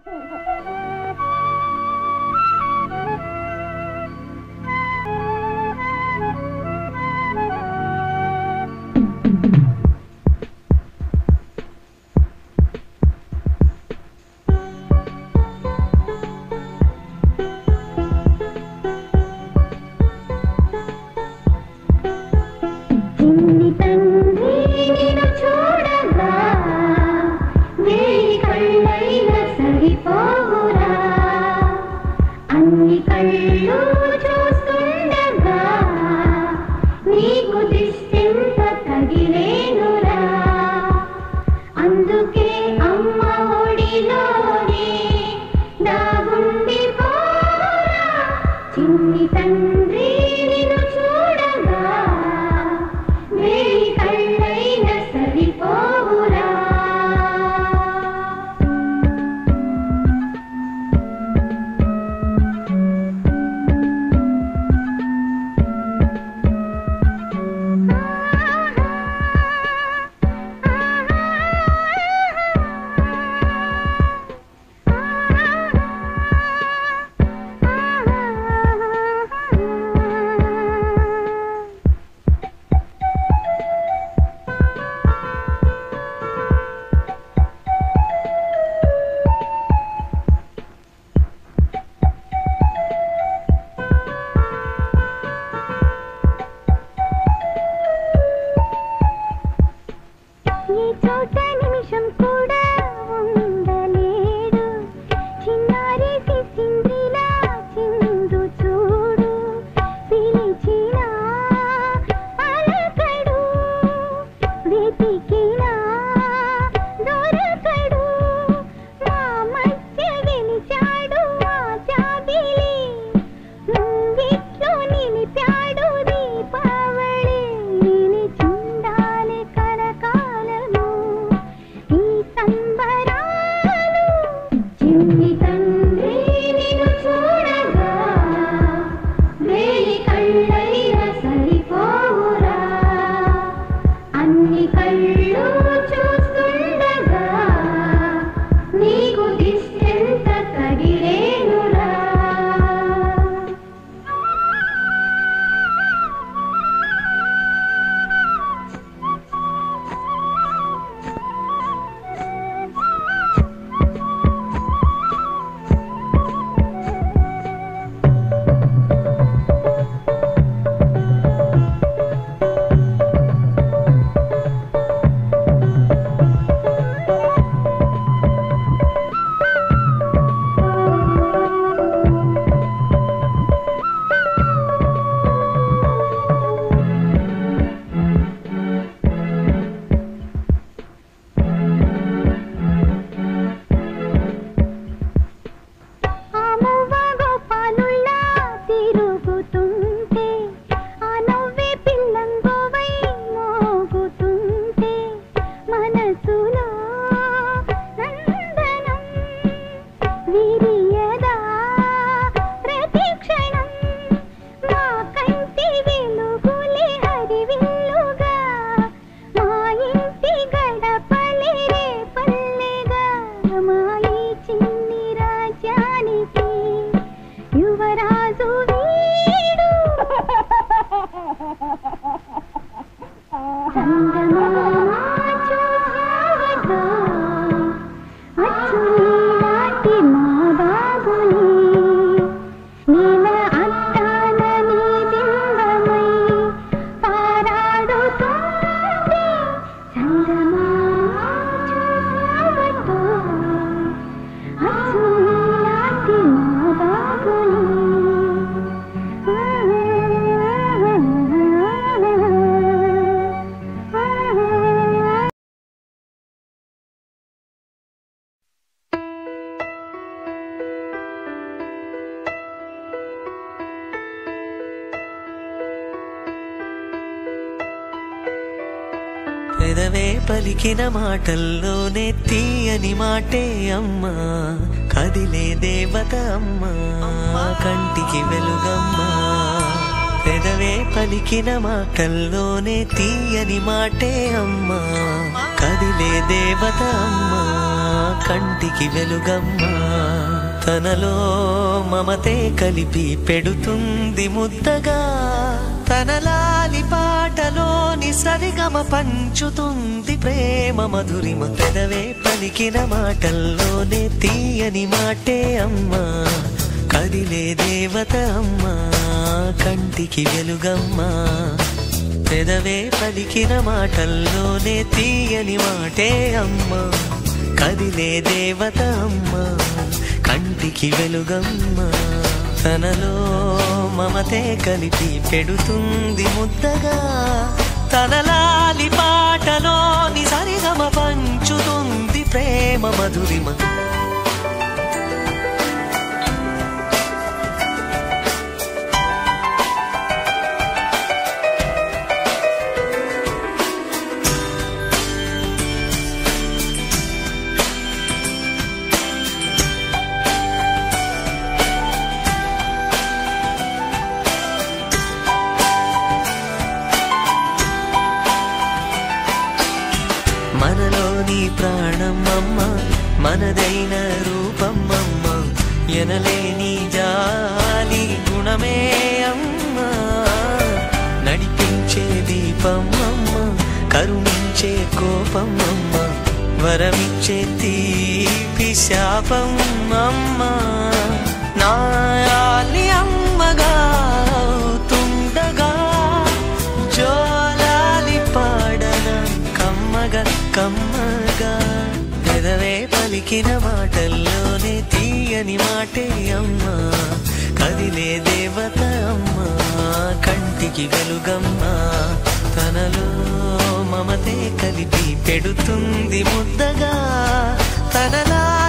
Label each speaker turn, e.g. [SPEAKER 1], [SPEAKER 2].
[SPEAKER 1] చిన్ని తండ్రి నిన్ను చూడగా వేయి కళ్ళైన సరిపోవురా అన్ని కళ్ళు చూస్తుండగా నీకు దిష్టెంత తగిలేనురా అందుకే అమ్మ ఒడిలోనే దాగుండి పోరా చిన్ని తండ్రి నిన్ను చూడగా వేయి కళ్ళైన సరిపోవురా ఈ చోట నిమిషం కూడా ఉండలేడు చిన్నారి సింద్రిలా చిందు చూడు పిలిచిన పలకడు వెతికినా దొరకడు మా మధ్య గెలిచాడు ఆ జాబిలి ముంగిట్లో నిలిపాడు దీపావళి నిలిచిండాలి కలకాలము ఈ సంబరాలు చిన్ని తండ్రి నిన్ను చూడగా వేయి కళ్ళైన సరిపోవురా అన్ని కళ్ళు చూస్తుండగా నీకు దిష్టెంత తగిలేనురా ఆ మువ్వ గోపాలుల్లా తిరుగుతుంటే ఆ నవ్వే పిల్లంగోవై మోగుతుంటే మనసులో నందనం విరియదా ప్రతి క్షణం మా కంటి వెలుగులే హరివిల్లుగా మా ఇంటి గడపలే రే పల్లెగా మా ఈ చిన్ని రాజ్యానికి యువరాజు వీడు చందమామ చూసావటో, అచ్చు నీలాంటి మా బాబుని నీల అద్దాల నీ బింబమై పారాడుతోంది చందమామ చూసావటో, అచ్చు నీలాంటి మా బాబుని
[SPEAKER 2] పెదవే పలికిన మాటల్లోనే తీయని మాటే అమ్మా కదిలే దేవత అమ్మా కంటికి వెలుగమ్మా పెదవే పలికిన మాటల్లోనే తీయని మాటే అమ్మా కదిలే దేవత అమ్మా కంటికి వెలుగమ్మా తనలో మమతే కలిపి పెడుతుంది ముద్దగా తన లాలి పాటలోని సరిగమ పంచుతుంది ప్రేమ మధురిమ పెదవే పలికిన మాటల్లోనే తీయని మాటే అమ్మా కదిలే దేవత అమ్మా కంటికి వెలుగమ్మా పెదవే పలికిన మాటల్లోనే తీయని మాటే అమ్మా కదిలే దేవత అమ్మా కంటికి వెలుగమ్మా తనలో మమతే కలిపి పెడుతుంది ముద్దగా తన లాలి పాటలోని సరిగమ పంచుతుంది ప్రేమ మధురిమ మనలోని ప్రాణం అమ్మ మనదైన రూపం అమ్మ ఎనలేని జాలి గుణమే అమ్మ నడిపించే దీపం అమ్మ కరుణించే కోపం అమ్మ వరమిచ్చే తీపి శాపం అమ్మ నాయాలి అమ్మగా అవుతుండగా జోలాలి పాడన కమ్మగా కమ్మగా పెదవే పలికిన మాటల్లోనే తీయని మాటే అమ్మా కదిలే దేవత అమ్మా కంటికి వెలుగమ్మా తనలో మమతే కలిపి పెడుతుంది ముద్దగా తనలా